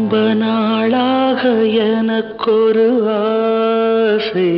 ரொம்ப நாளாக எனக்கொரு ஆசை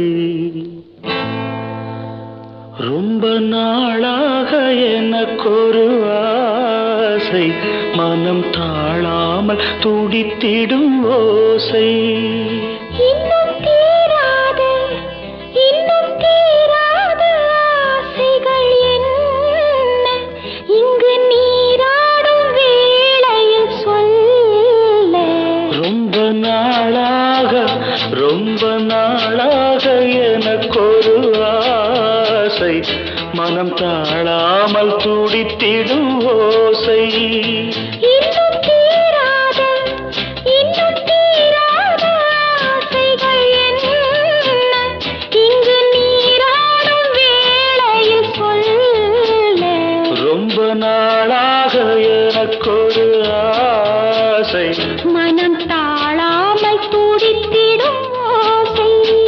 ரொம்ப நாளாக எனக்கொரு ஆசை மனம் தாழாமல் துடித்திடும் ஓசை இன்னும் தீராத இன்னும் தீராத ஆசைகள் என்ன இங்கு நீராடும் வேளையில் சொல்ல ரொம்ப நாளாக ரொம்ப நாளாக எனக்கொரு ஆசை மனம் தாழாமல் துடித்திடும் ஓசை இன்னும் தீராத இன்னும் தீராத ஆசைகள் என்ன இங்கு நீராடும் வேளையில் சொல்ல ரொம்ப நாளாக எனக்கொரு ஆசை மனம் தாழாமல் துடித்திடும் ஓசை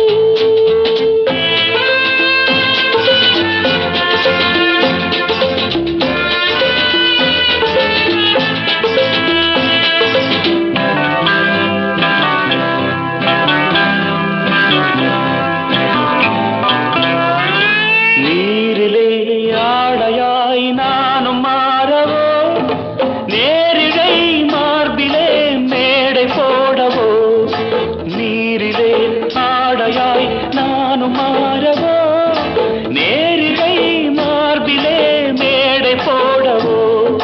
நீரிலே ஆடையாய் நானும் மாறவோ நேரிடை மார்பிலே மேடை போடவோ நீரிலே ஆடையாய் நானும் மாறவோ நேரிடை மார்பிலே மேடை போடவோ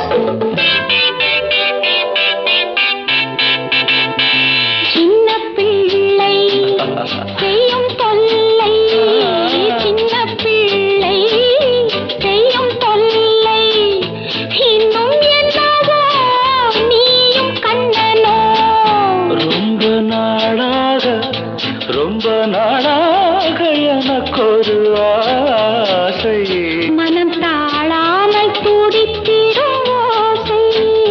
சின்ன பிள்ளை செய்யும் தொல்லை சின்ன பிள்ளை செய்யும் தொல்லை இன்னும் என்னவோ நீயும் கண்ணனோ ரொம்ப நாளாக ரொம்ப நாளாக எனக்கொரு ஆசை மனம் தாழாமல் துடித்திடும் ஓசை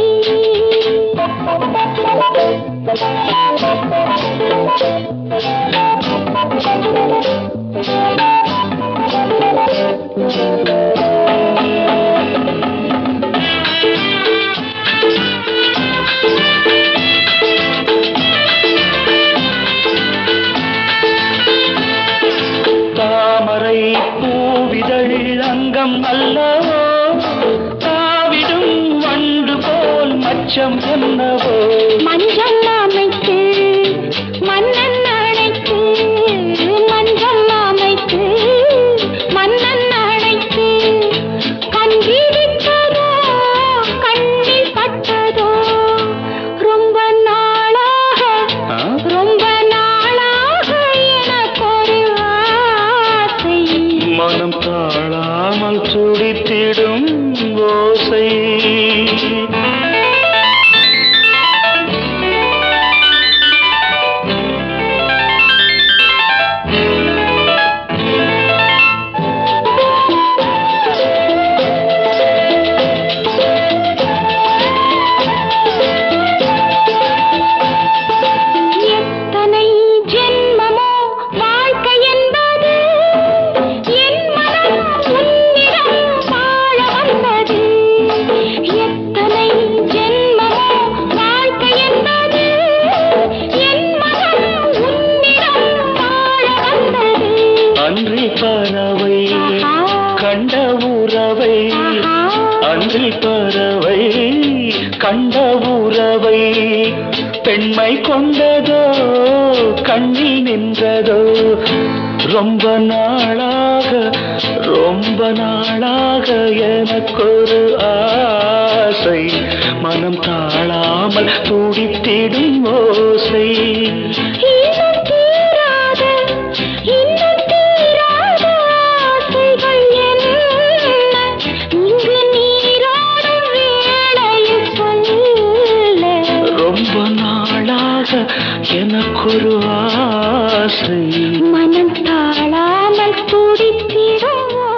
தாமரை பூவிதழ் அங்கம் அல்லவோ தாவிடும் வண்டு போல் மச்சம் என்னவோ மஞ்சள் அமைத்து மன்னன் அழைத்து மஞ்சள் அமைத்து மன்னன் அழைத்து கண்டிருக்கிறதோ கண்ணில் பட்டதோ ரொம்ப நாளாக ஆ? ரொம்ப நாளாக எனக்கொரு ஆசை மனம் தாழாமல் துடித்திடும் ஓசை எத்தனை ஜென்மமோ வாழ்க்கை என்பது என் மனம் உன்னிடம் வாழ வந்தது எத்தனை ஜென்மமோ வாழ்க்கை என்பது என் மனம் உன்னிடம் வாழ வந்தது அன்றி பறவை கண்ட உறவை அன்றி பறவை கண்ட உறவை பெண்மை கொண்டதோ கண்ணில் நின்றதோ ரொம்ப நாளாக ரொம்ப நாளாக எனக்கொரு ஆசை மனம் தாழாமல் துடித்திடும் ஓசை இன்னும் தீராத இன்னும் தீராத ஆசைகள் என்ன இங்கு நீராடும் வேளையில் சொல்ல ரொம்ப நாளாக எனக்கொரு ஆசை மனம் தாழாமல் துடித்திடும்